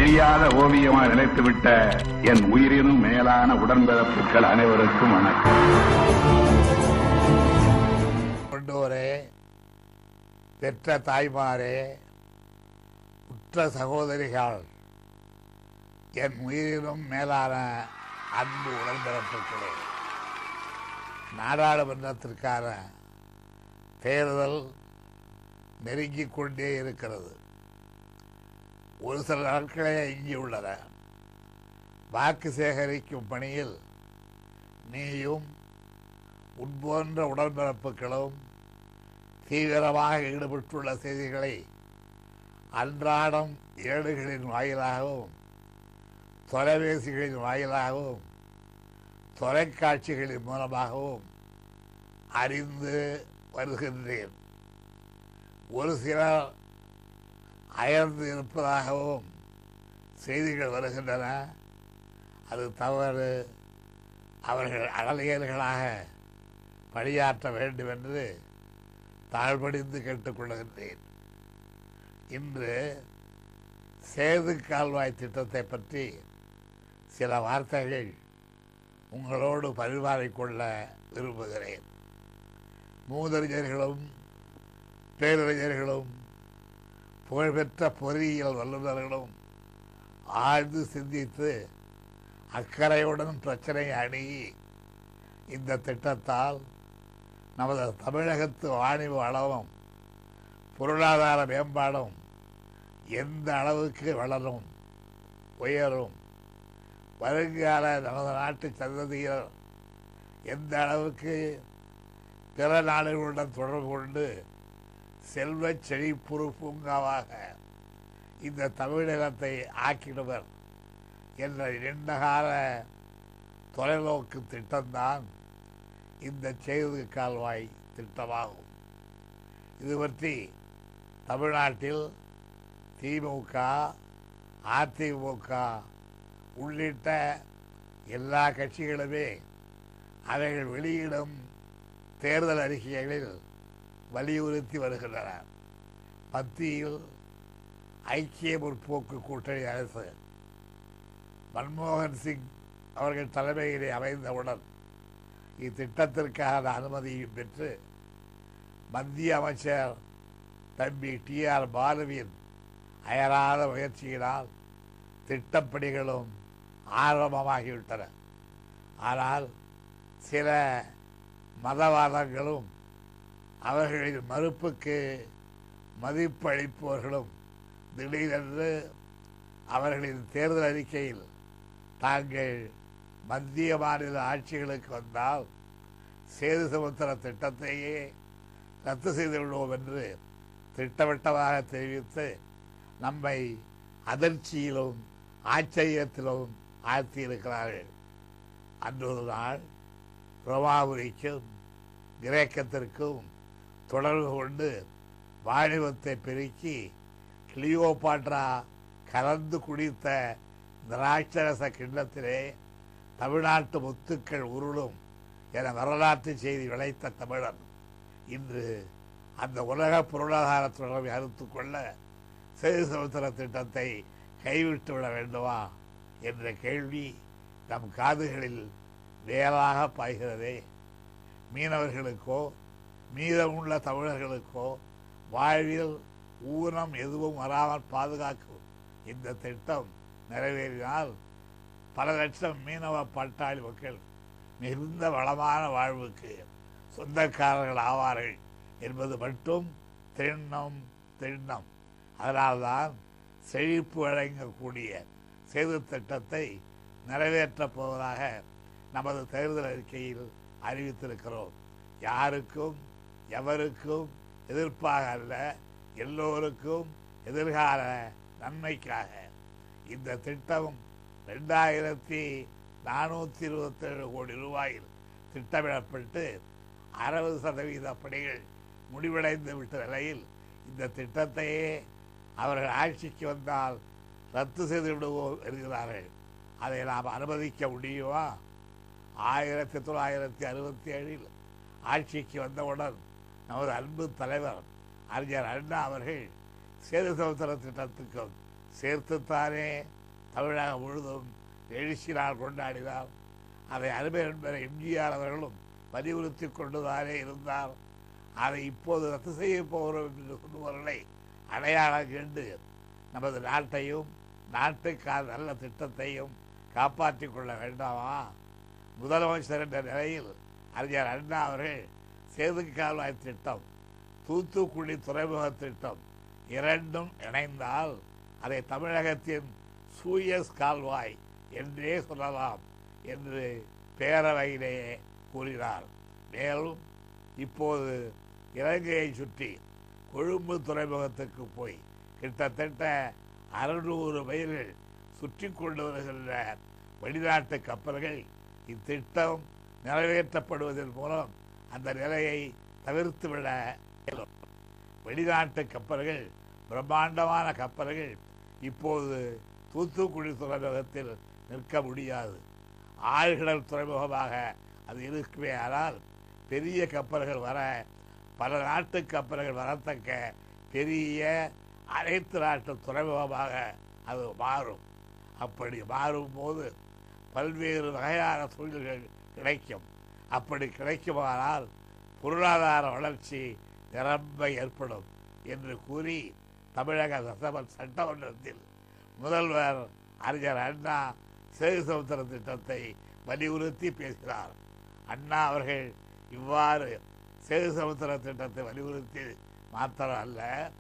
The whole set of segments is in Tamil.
அழியாத ஓவியமாய் நிலைத்துவிட்ட என் உயிரினும் மேலான உடன்பிறப்புகள் அனைவருக்கும் வணக்கம் கொண்டோரே பெற்ற தாய்மாரே உற்ற சகோதரிகள் என் உயிரினும் மேலான அன்பு உடன்பிறப்புகளே நாடாளுமன்றத்திற்கான தேர்தல் நெருங்கிக் கொண்டே இருக்கிறது ஒரு சில நாட்களே எஞ்சியுள்ளன வாக்கு சேகரிக்கும் பணியில் நீயும் உன்போன்ற உடன்பிறப்புகளும் தீவிரமாக ஈடுபட்டுள்ள செய்திகளை அன்றாடம் ஏடுகளின் வாயிலாகவும் தொலைபேசிகளின் வாயிலாகவும் தொலைக்காட்சிகளின் மூலமாகவும் அறிந்து வருகின்றேன் ஒரு சிலர் அயர்ந்து இருப்பதாகவும் செய்திகள் வருகின்றன அது தவறு அவர்கள் அகலியர்களாக பணியாற்ற வேண்டும் என்று தாழ்படிந்து கேட்டுக்கொள்கின்றேன் இன்று சேது கால்வாய் திட்டத்தை பற்றி சில வார்த்தைகள் உங்களோடு பரிமாறிக்கொள்ள விரும்புகிறேன் மூதறிஞர்களும் பேரறிஞர்களும் புகழ்பெற்ற பொறியியல் வல்லுநர்களும் ஆழ்ந்து சிந்தித்து அக்கறையுடன் பிரச்சனையை அணுகி இந்த திட்டத்தால் நமது தமிழகத்து வாணிப வளமும் பொருளாதார மேம்பாடும் எந்த அளவுக்கு வளரும் உயரும் வருங்கால நமது நாட்டு சந்ததியினர் எந்த அளவுக்கு பிற நாடுகளுடன் தொடர்பு கொண்டு செல்வ செழிப்புறு பூங்காவாக இந்த தமிழகத்தை ஆக்கிடுவர் என்ற நீண்டகால தொலைநோக்கு திட்டம்தான் இந்த செய்து கால்வாய் திட்டமாகும் இது பற்றி தமிழ்நாட்டில் திமுக அதிமுக உள்ளிட்ட எல்லா கட்சிகளுமே அவைகள் வெளியிடும் தேர்தல் அறிக்கைகளில் வலியுறுத்தி வருகின்றன மத்தியில் ஐக்கிய முற்போக்கு கூட்டணி அரசு மன்மோகன் சிங் அவர்கள் தலைமையிலே அமைந்தவுடன் இத்திட்டத்திற்கான அனுமதியும் பெற்று மத்திய அமைச்சர் தம்பி டி ஆர் பாலுவின் அயராத முயற்சியினால் திட்டப்பணிகளும் ஆரம்பமாகிவிட்டன ஆனால் சில மதவாதங்களும் அவர்களின் மறுப்புக்கு மதிப்பளிப்பவர்களும் திடீரென்று அவர்களின் தேர்தல் அறிக்கையில் தாங்கள் மத்திய மாநில ஆட்சிகளுக்கு வந்தால் சேது சமுத்திர திட்டத்தையே ரத்து செய்து விடுவோம் என்று திட்டவட்டமாக தெரிவித்து நம்மை அதிர்ச்சியிலும் ஆச்சரியத்திலும் ஆழ்த்தியிருக்கிறார்கள் அன்றொரு நாள் ரோமாபுரிக்கும் கிரேக்கத்திற்கும் தொடர்பு கொண்டு வாணிபத்தை பெருக்கி கிளியோபாட்ரா கலந்து குடித்த திராட்சரச கிண்ணத்திலே தமிழ்நாட்டு முத்துக்கள் உருளும் என வரலாற்று செய்தி விளைத்த தமிழன் இன்று அந்த உலக பொருளாதார தொடர்பை அறுத்துக் கொள்ள சேது சமுத்திர திட்டத்தை கைவிட்டு விட வேண்டுமா என்ற கேள்வி நம் காதுகளில் வேலாக பாய்கிறதே மீனவர்களுக்கோ மீதமுள்ள தமிழர்களுக்கோ வாழ்வில் ஊனம் எதுவும் வராமல் பாதுகாக்கும் இந்த திட்டம் நிறைவேறினால் பல லட்சம் மீனவ பட்டாளி மக்கள் மிகுந்த வளமான வாழ்வுக்கு சொந்தக்காரர்கள் ஆவார்கள் என்பது மட்டும் திண்ணம் திண்ணம் அதனால்தான் செழிப்பு வழங்கக்கூடிய சேது திட்டத்தை நிறைவேற்றப் போவதாக நமது தேர்தல் அறிக்கையில் அறிவித்திருக்கிறோம் யாருக்கும் எவருக்கும் எதிர்ப்பாக அல்ல எல்லோருக்கும் எதிர்கால நன்மைக்காக இந்த திட்டம் ரெண்டாயிரத்தி நானூற்றி இருபத்தேழு கோடி ரூபாயில் திட்டமிடப்பட்டு அறுபது சதவீத பணிகள் முடிவடைந்து விட்ட நிலையில் இந்த திட்டத்தையே அவர்கள் ஆட்சிக்கு வந்தால் ரத்து செய்து விடுவோம் என்கிறார்கள் அதை நாம் அனுமதிக்க முடியுமா ஆயிரத்தி தொள்ளாயிரத்தி அறுபத்தி ஏழில் ஆட்சிக்கு வந்தவுடன் நமது அன்பு தலைவர் அறிஞர் அண்ணா அவர்கள் சேது சமுத்திர திட்டத்துக்கும் சேர்த்துத்தானே தமிழகம் முழுதும் எழுச்சி நாள் கொண்டாடினார் அதை அருமை என்பதை எம்ஜிஆர் அவர்களும் வலியுறுத்தி கொண்டுதானே இருந்தார் அதை இப்போது ரத்து செய்ய போகிறோம் என்று சொல்லுவவர்களை அடையாளம் கண்டு நமது நாட்டையும் நாட்டுக்கான நல்ல திட்டத்தையும் காப்பாற்றிக் கொள்ள வேண்டாமா முதலமைச்சர் என்ற நிலையில் அறிஞர் அண்ணா அவர்கள் சேது கால்வாய் திட்டம் தூத்துக்குடி துறைமுக திட்டம் இரண்டும் இணைந்தால் அதை தமிழகத்தின் சூயஸ் கால்வாய் என்றே சொல்லலாம் என்று பேரவையிலேயே கூறினார் மேலும் இப்போது இலங்கையை சுற்றி கொழும்பு துறைமுகத்துக்கு போய் கிட்டத்தட்ட அறுநூறு மைல்கள் சுற்றி கொண்டு வருகின்ற வெளிநாட்டு கப்பல்கள் இத்திட்டம் நிறைவேற்றப்படுவதன் மூலம் அந்த நிலையை தவிர்த்துவிட இயலும். வெளிநாட்டு கப்பல்கள் பிரம்மாண்டமான கப்பல்கள் இப்போது தூத்துக்குடி துறைமுகத்தில் நிற்க முடியாது ஆழ்கடல் துறைமுகமாக அது இருக்குமே ஆனால் பெரிய கப்பல்கள் வர பல நாட்டு கப்பல்கள் வரத்தக்க பெரிய அனைத்து நாட்டு துறைமுகமாக அது மாறும் அப்படி மாறும்போது பல்வேறு வகையான தொழில்கள் கிடைக்கும் அப்படி கிடைக்குமானால் பொருளாதார வளர்ச்சி நிரம்ப ஏற்படும் என்று கூறி தமிழக சட்டம சட்டமன்றத்தில் முதல்வர் அறிஞர் அண்ணா சேது சமுத்திர திட்டத்தை வலியுறுத்தி பேசினார் அண்ணா அவர்கள் இவ்வாறு சேது சமுத்திர திட்டத்தை வலியுறுத்தி மாத்திரம் அல்ல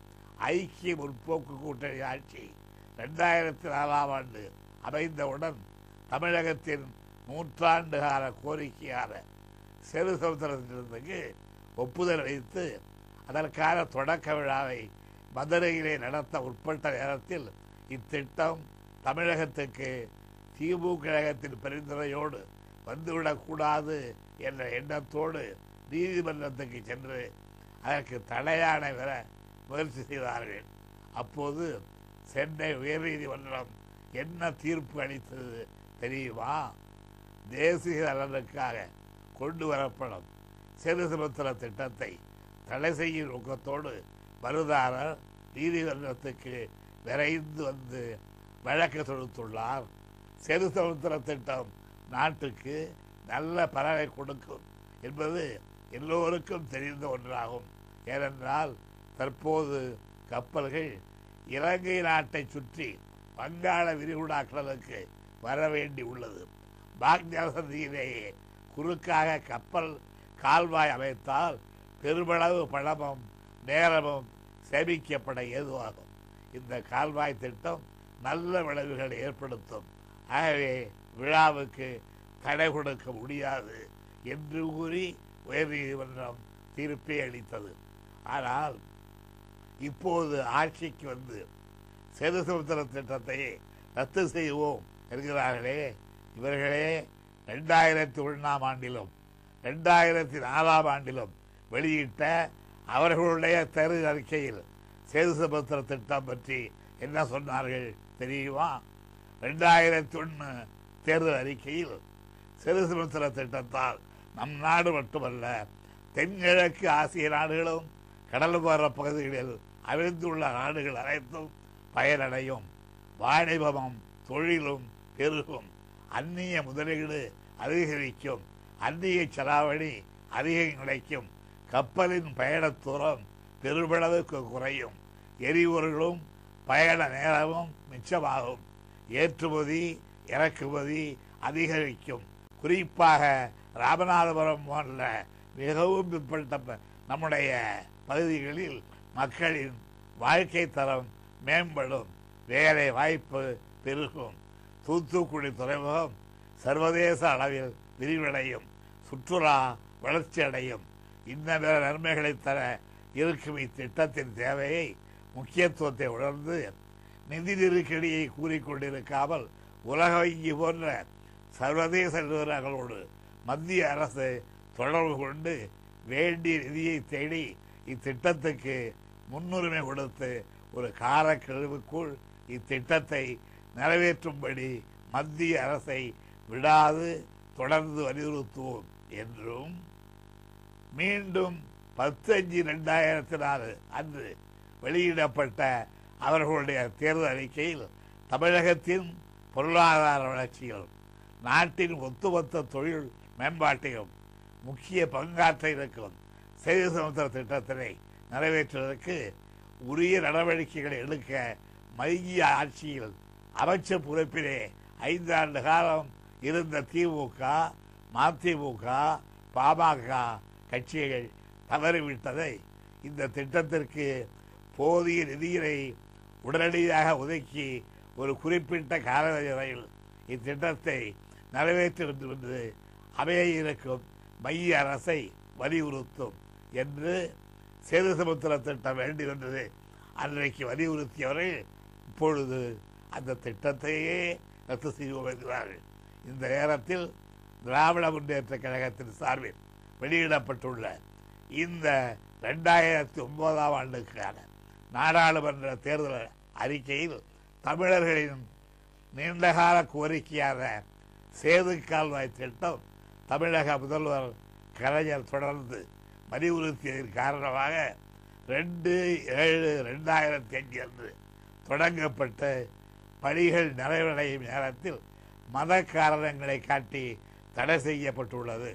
ஐக்கிய முற்போக்கு கூட்டணி ஆட்சி ரெண்டாயிரத்தி நாலாம் ஆண்டு அமைந்தவுடன் தமிழகத்தின் நூற்றாண்டு கால கோரிக்கையான சேது சமுத்திர திட்டத்துக்கு ஒப்புதல் அளித்து அதற்கான தொடக்க விழாவை மதுரையிலே நடத்த உட்பட்ட நேரத்தில் இத்திட்டம் தமிழகத்துக்கு திமுக கழகத்தின் பரிந்துரையோடு வந்துவிடக்கூடாது என்ற எண்ணத்தோடு நீதிமன்றத்துக்கு சென்று அதற்கு தடையானை பெற முயற்சி செய்தார்கள் அப்போது சென்னை உயர்நீதிமன்றம் என்ன தீர்ப்பு அளித்தது தெரியுமா தேசிய நலனுக்காக கொண்டு வரப்படும் சிறுசுமத்திர திட்டத்தை தடை செய்யும் நோக்கத்தோடு மனுதாரர் நீதிமன்றத்துக்கு விரைந்து வந்து வழக்கு தொடுத்துள்ளார் சிறுசமுத்திர திட்டம் நாட்டுக்கு நல்ல பலனை கொடுக்கும் என்பது எல்லோருக்கும் தெரிந்த ஒன்றாகும் ஏனென்றால் தற்போது கப்பல்கள் இலங்கை நாட்டை சுற்றி வங்காள விரிகுடா கடலுக்கு வர வேண்டி உள்ளது பாக்ஞாசதியிலேயே குறுக்காக கப்பல் கால்வாய் அமைத்தால் பெருமளவு பணமும் நேரமும் சேமிக்கப்பட ஏதுவாகும் இந்த கால்வாய் திட்டம் நல்ல விளைவுகளை ஏற்படுத்தும் ஆகவே விழாவுக்கு தடை கொடுக்க முடியாது என்று கூறி உயர்நீதிமன்றம் தீர்ப்பை அளித்தது ஆனால் இப்போது ஆட்சிக்கு வந்து சேது சமுத்திர திட்டத்தை ரத்து செய்வோம் என்கிறார்களே இவர்களே ரெண்டாயிரத்தி ஒன்றாம் ஆண்டிலும் ரெண்டாயிரத்தி நாலாம் ஆண்டிலும் வெளியிட்ட அவர்களுடைய தெரு அறிக்கையில் சேது சமுத்திர திட்டம் பற்றி என்ன சொன்னார்கள் தெரியுமா ரெண்டாயிரத்தி ஒன்று தேர்தல் அறிக்கையில் சேது சமுத்திர திட்டத்தால் நம் நாடு மட்டுமல்ல தென்கிழக்கு ஆசிய நாடுகளும் கடலோர பகுதிகளில் அமைந்துள்ள நாடுகள் அனைத்தும் பயனடையும் வாணிபமும் தொழிலும் பெருகும் அந்நிய முதலீடு அதிகரிக்கும் அந்நிய செலாவணி அதிகம் கிடைக்கும் கப்பலின் பயணத் தூரம் பெருமளவுக்கு குறையும் எரிபொருளும் பயண நேரமும் மிச்சமாகும் ஏற்றுமதி இறக்குமதி அதிகரிக்கும் குறிப்பாக ராமநாதபுரம் போன்ற மிகவும் பிற்பட்ட ப- நம்முடைய பகுதிகளில் மக்களின் வாழ்க்கை தரம் மேம்படும் வேலை வாய்ப்பு பெருகும் தூத்துக்குடி துறைமுகம் சர்வதேச அளவில் விரிவடையும் சுற்றுலா வளர்ச்சி அடையும் இன்ன பிற நன்மைகளை தர இருக்கும் இத்திட்டத்தின் தேவையை முக்கியத்துவத்தை உணர்ந்து நிதி நெருக்கடியை கூறிக்கொண்டிருக்காமல் உலக வங்கி போன்ற சர்வதேச நிறுவனங்களோடு மத்திய அரசு தொடர்பு கொண்டு வேண்டிய நிதியை தேடி இத்திட்டத்துக்கு முன்னுரிமை கொடுத்து ஒரு காலக்கெழுவுக்குள் இத்திட்டத்தை நிறைவேற்றும்படி மத்திய அரசை விடாது தொடர்ந்து வலியுறுத்துவோம் என்றும் மீண்டும் பத்து அஞ்சு ரெண்டாயிரத்தி நாலு அன்று வெளியிடப்பட்ட அவர்களுடைய தேர்தல் அறிக்கையில் தமிழகத்தின் பொருளாதார வளர்ச்சியில் நாட்டின் ஒத்துமொத்த தொழில் மேம்பாட்டையும் முக்கிய பங்காற்ற இருக்கும் செய்தி சமுத்திர திட்டத்தினை நிறைவேற்றுவதற்கு உரிய நடவடிக்கைகளை எடுக்க மைய ஆட்சியில் அமைச்சர் பொறுப்பிலே ஐந்தாண்டு காலம் இருந்த திமுக மதிமுக பாமக கட்சிகள் தவறிவிட்டதை இந்த திட்டத்திற்கு போதிய நிதியினை உடனடியாக ஒதுக்கி ஒரு குறிப்பிட்ட காலவரையில் இத்திட்டத்தை நிறைவேற்ற வேண்டும் என்று அமைய இருக்கும் மைய அரசை வலியுறுத்தும் என்று சேது சமுத்திர திட்டம் வேண்டும் என்று அன்றைக்கு வலியுறுத்தியவர்கள் இப்பொழுது அந்த திட்டத்தையே ரத்து செய்வோம் என்கிறார்கள் இந்த நேரத்தில் திராவிட முன்னேற்ற கழகத்தின் சார்பில் வெளியிடப்பட்டுள்ள இந்த ரெண்டாயிரத்தி ஒன்பதாம் ஆண்டுக்கான நாடாளுமன்ற தேர்தல் அறிக்கையில் தமிழர்களின் நீண்டகால கோரிக்கையான சேது கால்வாய் திட்டம் தமிழக முதல்வர் கலைஞர் தொடர்ந்து வலியுறுத்தியதன் காரணமாக ரெண்டு ஏழு ரெண்டாயிரத்தி அஞ்சு அன்று தொடங்கப்பட்ட பணிகள் நிறைவடையும் நேரத்தில் மத காரணங்களை காட்டி தடை செய்யப்பட்டுள்ளது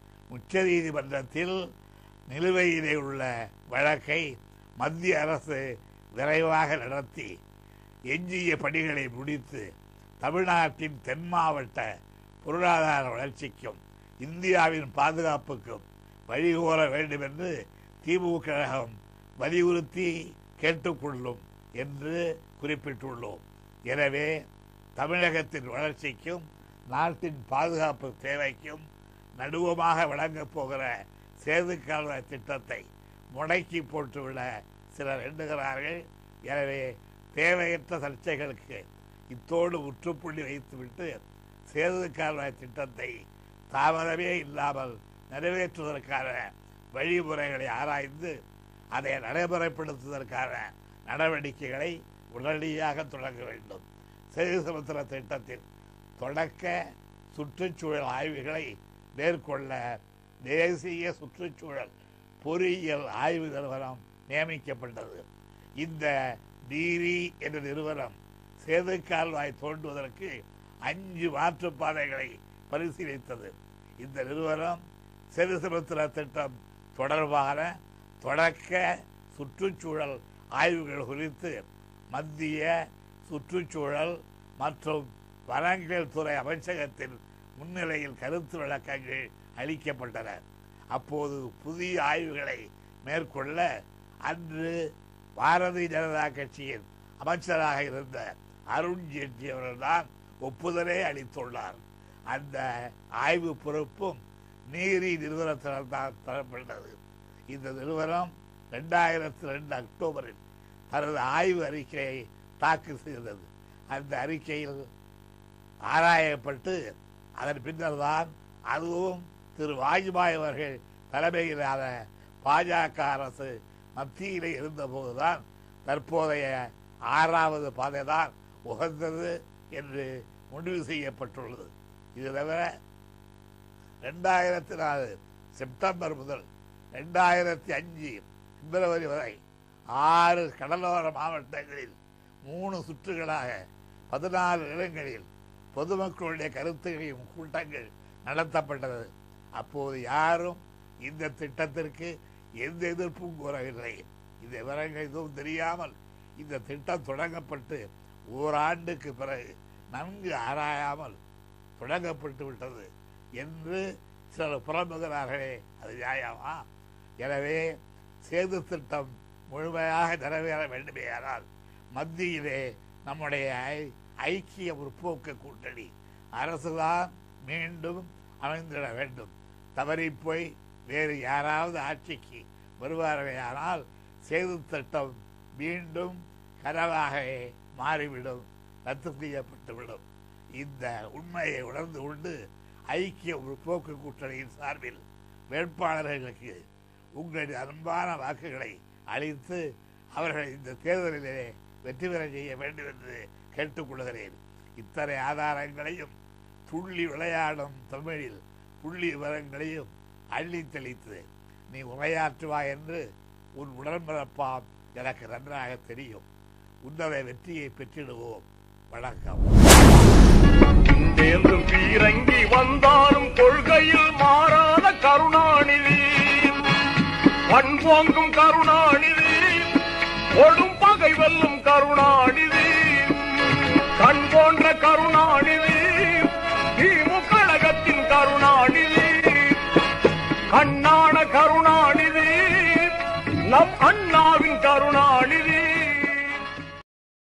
உச்சநீதிமன்றத்தில் நிலுவையிலே உள்ள வழக்கை மத்திய அரசு விரைவாக நடத்தி எஞ்சிய பணிகளை முடித்து தமிழ்நாட்டின் தென் மாவட்ட பொருளாதார வளர்ச்சிக்கும் இந்தியாவின் பாதுகாப்புக்கும் வழிகோர வேண்டும் என்று திமுக கழகம் வலியுறுத்தி கேட்டுக்கொள்ளும் என்று குறிப்பிட்டுள்ளோம் எனவே தமிழகத்தின் வளர்ச்சிக்கும் நாட்டின் பாதுகாப்பு தேவைக்கும் நடுவமாக விளங்கப் போகிற சேது கால்வாய் திட்டத்தை முடக்கி போட்டுவிட சிலர் எண்ணுகிறார்கள் எனவே தேவையற்ற சர்ச்சைகளுக்கு இத்தோடு முற்றுப்புள்ளி வைத்துவிட்டு சேது கால்வாய் திட்டத்தை தாமதமே இல்லாமல் நிறைவேற்றுவதற்கான வழிமுறைகளை ஆராய்ந்து அதை நடைமுறைப்படுத்துவதற்கான நடவடிக்கைகளை உடனடியாக தொடங்க வேண்டும் சேது சமுத்திர திட்டத்தின் தொடக்க சுற்றுச்சூழல் ஆய்வுகளை மேற்கொள்ள தேசிய சுற்றுச்சூழல் பொறியியல் ஆய்வு நிறுவனம் நியமிக்கப்பட்டது இந்த டிரி என்ற நிறுவனம் சேது கால்வாய் தோண்டுவதற்கு அஞ்சு மாற்றுப்பாதைகளை பரிசீலித்தது இந்த நிறுவனம் சேது சமுத்திர திட்டம் தொடர்பான தொடக்க சுற்றுச்சூழல் ஆய்வுகள் குறித்து மத்திய சுற்றுச்சூழல் மற்றும் வனங்கள் துறை அமைச்சகத்தின் முன்னிலையில் கருத்து விளக்கங்கள் அளிக்கப்பட்டன அப்போது புதிய ஆய்வுகளை மேற்கொள்ள அன்று பாரதிய ஜனதா கட்சியின் அமைச்சராக இருந்த அருண் ஜேட்லி அவர்கள்தான் ஒப்புதலை அளித்துள்ளார் அந்த ஆய்வு பொறுப்பும் நீரி நிறுவனத்தினால் தான் தரப்பட்டது இந்த நிறுவனம் ரெண்டாயிரத்தி ரெண்டு அக்டோபரில் தனது ஆய்வு அறிக்கையை தாக்கல் செய்தது அந்த அறிக்கையில் ஆராயப்பட்டு அதன் பின்னர் தான் அதுவும் திரு வாஜ்பாய் அவர்கள் தலைமையிலான பாஜக அரசு மத்தியிலே இருந்தபோதுதான் தற்போதைய ஆறாவது பாதை தான் உகந்தது என்று முடிவு செய்யப்பட்டுள்ளது இது தவிர ரெண்டாயிரத்தி நாலு செப்டம்பர் முதல் ரெண்டாயிரத்தி அஞ்சு பிப்ரவரி வரை ஆறு கடலோர மாவட்டங்களில் மூணு சுற்றுகளாக பதினாலு இடங்களில் பொதுமக்களுடைய கருத்துகளையும் கூட்டங்கள் நடத்தப்பட்டது அப்போது யாரும் இந்த திட்டத்திற்கு எந்த எதிர்ப்பும் கூறவில்லை இந்த விவரங்கள் எதுவும் தெரியாமல் இந்த திட்டம் தொடங்கப்பட்டு ஓராண்டுக்கு பிறகு நன்கு ஆராயாமல் தொடங்கப்பட்டு விட்டது என்று சிலர் புறம்புகிறார்களே அது நியாயமா எனவே சேது திட்டம் முழுமையாக நிறைவேற வேண்டுமேயானால் மத்தியிலே நம்முடைய ஐ- ஐக்கிய முற்போக்கு கூட்டணி அரசுதான் மீண்டும் அமைந்திட வேண்டும் தவறிப் போய் வேறு யாராவது ஆட்சிக்கு வருவார்களேயானால் சேது திட்டம் மீண்டும் கனவாகவே மாறிவிடும் ரத்து செய்யப்பட்டுவிடும் இந்த உண்மையை உணர்ந்து கொண்டு ஐக்கிய முற்போக்கு கூட்டணியின் சார்பில் வேட்பாளர்களுக்கு உங்களின் அன்பான வாக்குகளை அளித்து அவர்களை இந்த தேர்தலிலே வெற்றி பெற செய்ய வேண்டும் என்று கேட்டுக்கொள்கிறேன் இத்தனை ஆதாரங்களையும் துள்ளி விளையாடும் தமிழில் புள்ளி விவரங்களையும் அள்ளி தெளித்து நீ உரையாற்றுவாய் என்று உன் உடன்பிறப்பாம் எனக்கு நன்றாக தெரியும் உன்னத வெற்றியை பெற்றிடுவோம் வணக்கம் தேர்ந்து பீரங்கி வந்தாலும் கொள்கையில் மாறாத கருணாநிதி பண்போங்கும் கருணாநிதி ஒடும் பகை வெல்லும் கருணாநிதி கண் போன்ற கருணாநிதி